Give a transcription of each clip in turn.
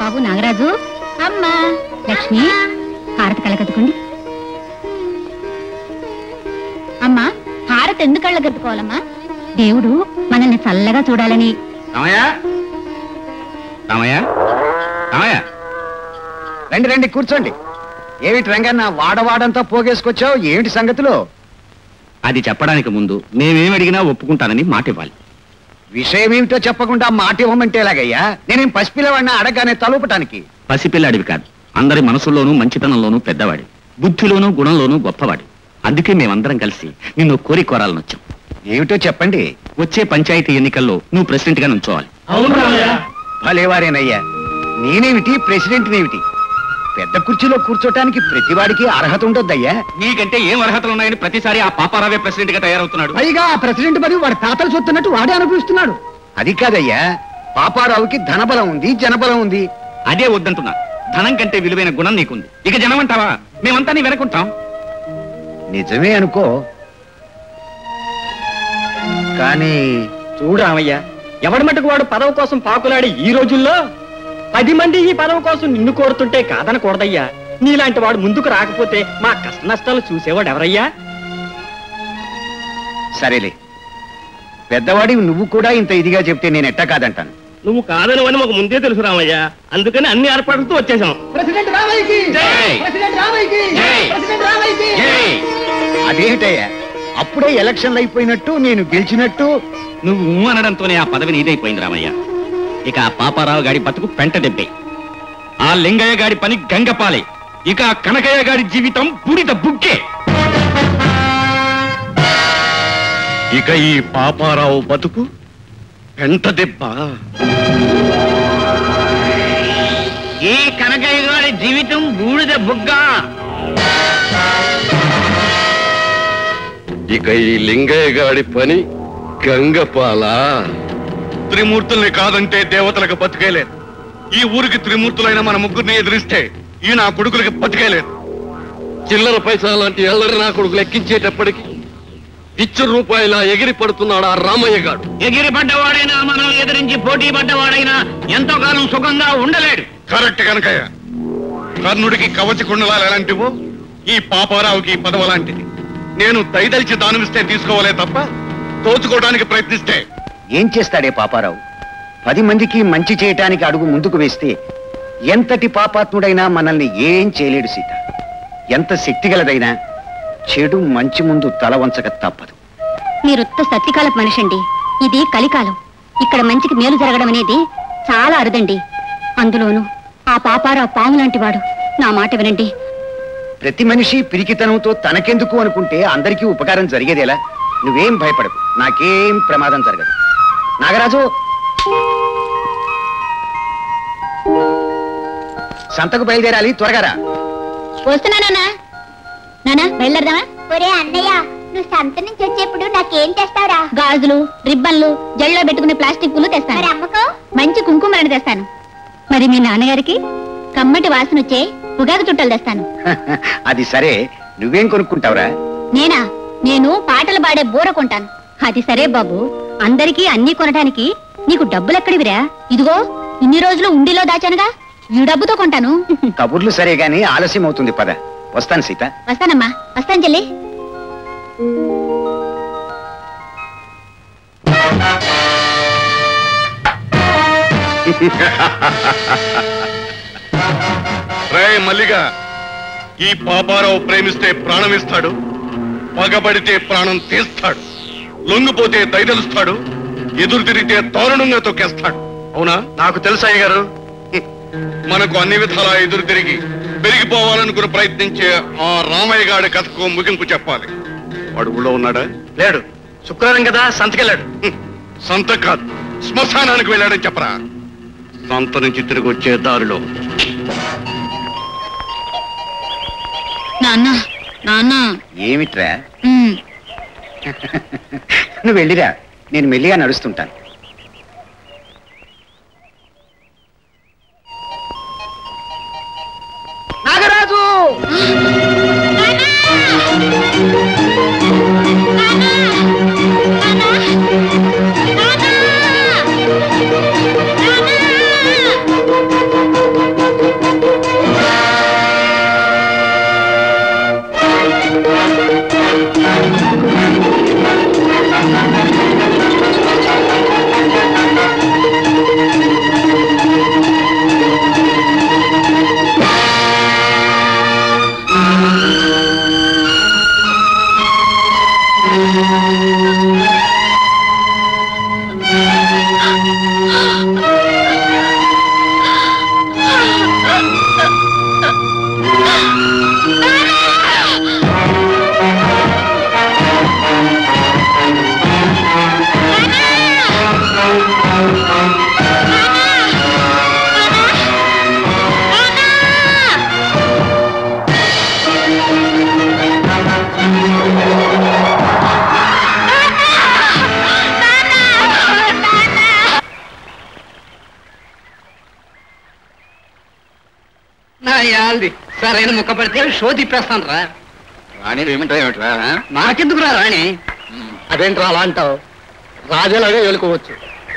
బాబు నాగరాజు అమ్మా లక్ష్మి హారతి కళ్ళకద్దుకోండి అమ్మా హారతి ఎందుకు కళ్ళకద్దుకోవాలమ్మా దేవుడు మనల్ని చల్లగా చూడాలని రామయ్య రామయ్య రామయ్య రండి రండి కూర్చోండి ఏమిటి రంగన్న వాడవాడంతా పోగేసుకొచ్చావు ఏమిటి సంగతులు అది చెప్పడానికి ముందు మేమేం అడిగినా ఒప్పుకుంటానని మాట ఇవ్వాలి విషయం ఏమిటో చెప్పకుండా మాట ఇవ్వమంటే ఎలాగయ్యా నేనేం పసిపిల్లవాడినా అడగగానే తలుపటానికి పసిపిల్లాడివి కాదు అందరి మనసుల్లోనూ మంచితనంలోనూ పెద్దవాడి బుద్ధిలోనూ గుణంలోనూ గొప్పవాడి అందుకే మేమందరం కలిసి నిన్ను కోరి కోరాలని వచ్చాం ఏమిటో చెప్పండి వచ్చే పంచాయతీ ఎన్నికల్లో నువ్వు ప్రెసిడెంట్ గా నుంచోవాలి భలేవారేనయ్యా నేనేమిటి ప్రెసిడెంట్ నేమిటి పెద్ద కుర్చీలో కూర్చోటానికి ప్రతివాడికి అర్హత ఉండొద్దయ్యా నీకంటే ఏం అర్హతలు ఉన్నాయని ప్రతిసారి ఆ పాపారావే ప్రెసిడెంట్ గా తయారవుతున్నాడు పైగా ఆ ప్రెసిడెంట్ మరి వాడి తాతలు సొత్తున్నట్టు వాడే అనుభవిస్తున్నాడు అది కాదయ్యా పాపారావుకి ధనబలం ఉంది జనబలం ఉంది అదే వద్దంటున్నా ధనం కంటే విలువైన గుణం నీకుంది ఇక జనం అంటావా మేమంతా నీ వెనకుంటాం నిజమే అనుకో కానీ చూడరామయ్య ఎవడి మటుకు వాడు పదవి కోసం పాకులాడి ఈ రోజుల్లో పది మంది ఈ పదవి కోసం నిన్ను కోరుతుంటే కాదనకూడదయ్యా నీలాంటి వాడు ముందుకు రాకపోతే మా కష్ట నష్టాలు చూసేవాడు ఎవరయ్యా సరేలే పెద్దవాడి నువ్వు కూడా ఇంత ఇదిగా చెప్తే నేను ఎట్టా కాదంటాను నువ్వు కాదని అని మాకు ముందే తెలుసు రామయ్య అందుకని అన్ని ఏర్పాట్లతో వచ్చేసాం ప్రెసిడెంట్ రామయ్యకి జై! ప్రెసిడెంట్ రామయ్యకి జై! ప్రెసిడెంట్ రామయ్యకి జై! అదేమిటయ్యా అప్పుడే ఎలక్షన్లు అయిపోయినట్టు నేను గెలిచినట్టు నువ్వు ఊ అనడంతోనే ఆ పదవి నీదైపోయింది రామయ్య ఇక ఆ పాపారావు గాడి బతుకు పెంట దెబ్బే ఆ లింగయ్య గాడి పని గంగపాలే ఇక ఆ కనకయ్య గాడి జీవితం బూడిద బుక్కే ఇక ఈ పాపారావు బతుకు పెంట దెబ్బ ఈ కనకయ్య గాడి జీవితం బూడిద బుగ్గ ఇక ఈ లింగయ్య గాడి పని గంగపాల త్రిమూర్తుల్ని కాదంటే దేవతలకు బతికేలేదు ఈ ఊరికి త్రిమూర్తులైన మన ముగ్గురిని ఎదిరిస్తే ఈ నా కొడుకులకి బతికేలేదు చిల్లర పైసా లాంటి ఎల్లరి నా కొడుకు లెక్కించేటప్పటికి ఇచ్చు రూపాయల ఎగిరి పడుతున్నాడు ఆ రామయ్య గాడు ఎగిరి పడ్డవాడైనా మనం ఎదిరించి పోటీ పడ్డవాడైనా ఎంతో కాలం సుఖంగా ఉండలేడు కరెక్ట్ కనుకయ్య కర్ణుడికి కవచ కుండలాలు ఎలాంటివో ఈ పాపారావుకి ఈ పదవ లాంటిది నేను దయదలిచి దానమిస్తే తీసుకోవాలే తప్ప దోచుకోవడానికి ప్రయత్నిస్తే ఏం చేస్తాడే పాపారావు పది మందికి మంచి చేయటానికి అడుగు ముందుకు వేస్తే ఎంతటి పాపాత్ముడైనా మనల్ని ఏం చేయలేడు సీత ఎంత శక్తిగలదైనా చెడు మంచి ముందు తల వంచక తప్పదు మీరుత్త సత్యకాలపు మనిషండి ఇది కలికాలం ఇక్కడ మంచికి మేలు జరగడం అనేది చాలా అరుదండి అందులోనూ ఆ పాపారావు పాము లాంటి వాడు నా మాట వినండి ప్రతి మనిషి పిరికితనంతో తనకెందుకు అనుకుంటే అందరికీ ఉపకారం జరిగేదేలా నువ్వేం భయపడకు నాకేం ప్రమాదం జరగదు నాగరాజు సంతకు బయలుదేరాలి త్వరగా రా వస్తున్నా నానా నానా బయలుదేరదామా ఒరే అన్నయ్య నువ్వు సంత నుంచి వచ్చేప్పుడు నాకేం తెస్తావురా గాజులు రిబ్బన్లు జల్లో పెట్టుకునే ప్లాస్టిక్ పూలు మరి తెస్తాను అమ్మకో మంచి కుంకుమరని తెస్తాను మరి మీ నాన్నగారికి కమ్మటి వాసన వచ్చే ఉగాది చుట్టలు తెస్తాను అది సరే నువ్వేం కొనుక్కుంటావురా నేనా నేను పాటలు పాడే బూర కొంటాను అది సరే బాబు అందరికీ అన్ని కొనటానికి నీకు డబ్బులెక్కడివిరా ఇదిగో ఇన్ని రోజులు ఉండిలో దాచానుగా ఈ డబ్బుతో కొంటాను కబుర్లు సరే గాని ఆలస్యం అవుతుంది పద వస్తాను సీత వస్తానమ్మా వస్తాను చెల్లి రే మల్లిగా ఈ పాపారావు ప్రేమిస్తే ప్రాణం ఇస్తాడు పగబడితే ప్రాణం తీస్తాడు లొంగిపోతే దయదలుస్తాడు ఎదురు తిరిగితే తోరణంగా తొక్కేస్తాడు అవునా నాకు తెలుసు అయ్య గారు మనకు అన్ని విధాలా ఎదురు తిరిగి పెరిగిపోవాలనుకుని ప్రయత్నించే ఆ రామయ్య గారి కథకు ముగింపు చెప్పాలి వాడు ఊళ్ళో ఉన్నాడా లేడు శుక్రవారం కదా సంతకెళ్ళాడు హ్మ్. సంత కాదు శ్మశానానికి వెళ్ళాడని చెప్పరా సంత నుంచి తిరిగి వచ్చే దారిలో నాన్న నాన్న ఏమిట్రా ఉమ్, నువ్వు వెళ్ళిరా నేను మెల్లిగా నడుస్తుంటాను నాగరాజు నా యాల్ది సరైన ముక్క పడితే షో తిప్పేస్తాను రా రాణి ఏమిటా ఏమిట్రా నాకెందుకు రా రాణి అదేంట్రా అలా అంటావు రాజులాగే వెళ్ళుకోవచ్చు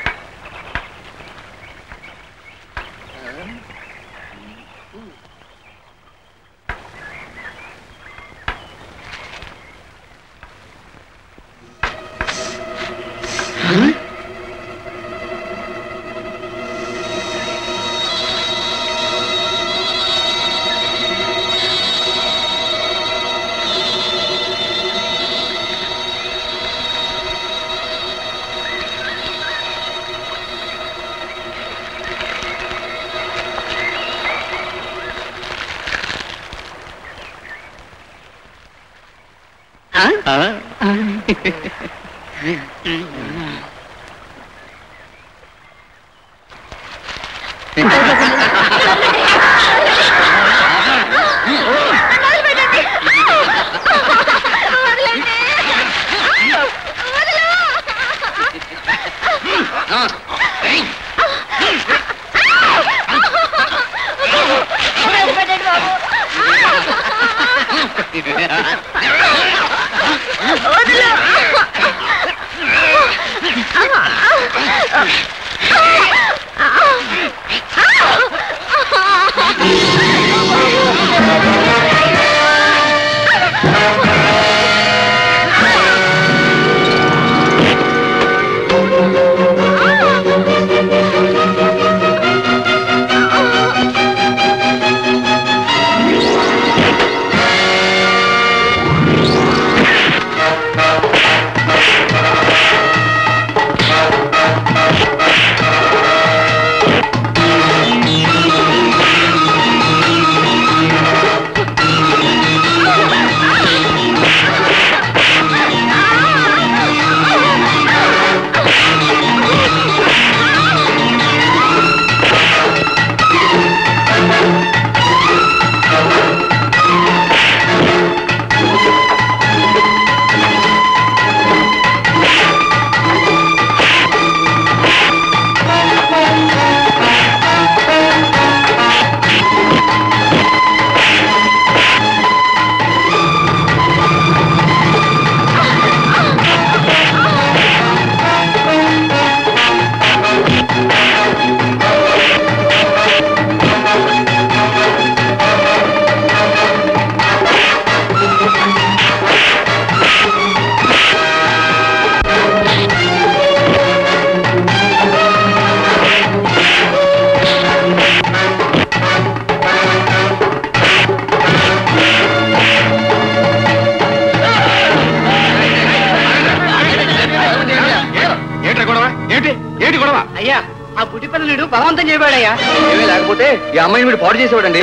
ఏంటి గొడవ ఏంటి ఏంటి గొడవ అయ్యా ఆ బుడి పిల్లలుడు బలవంతం చేయబాడయ్యా ఏమీ లేకపోతే ఈ అమ్మాయిని మీరు పాడు చేసేవాడండి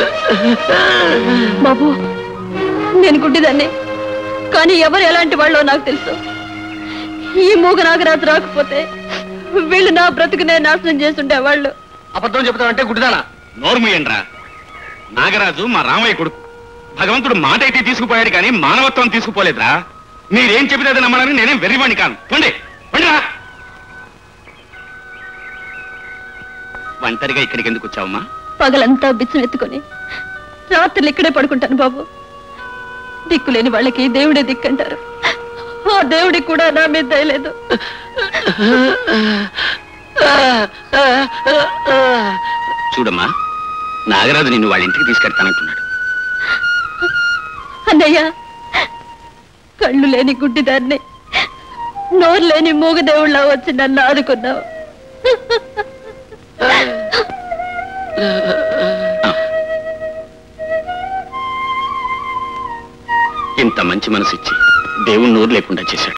బాబు నేను గుడ్డిదాన్ని కానీ ఎవరు ఎలాంటి వాళ్ళో నాకు తెలుసు ఈ మూగ నాగరాజు రాకపోతే వీళ్ళు నా బ్రతుకునే నాశనం చేస్తుండే వాళ్ళు అబద్ధం చెప్తావంటే గుడ్డిదానా నోర్ముయండ్రా నాగరాజు మా రామయ్య కొడుకు భగవంతుడు మాట అయితే తీసుకుపోయాడు కానీ మానవత్వం తీసుకుపోలేదురా మీరేం చెబితే అది నమ్మడానికి నేనేం వెర్రివాణి కాను పండి పండిరా ఒంటరిగా ఇక్కడికి ఎందుకు వచ్చావమ్మా పగలంతా బిచ్చం ఎత్తుకొని రాత్రులు ఇక్కడే పడుకుంటాను బాబు దిక్కులేని వాళ్ళకి దేవుడే దిక్కంటారు ఆ దేవుడికి కూడా నా మీద దయలేదు చూడమ్మా నాగరాజు నిన్ను వాళ్ళ ఇంటికి తీసుకెళ్తానంటున్నాడు అన్నయ్య కళ్ళు లేని గుడ్డిదాన్ని నోరు లేని మూగదేవుళ్ళ వచ్చి నన్ను ఆదుకున్నావు ఇంత మంచి మనసు ఇచ్చి దేవుడు నోరు లేకుండా చేశాడు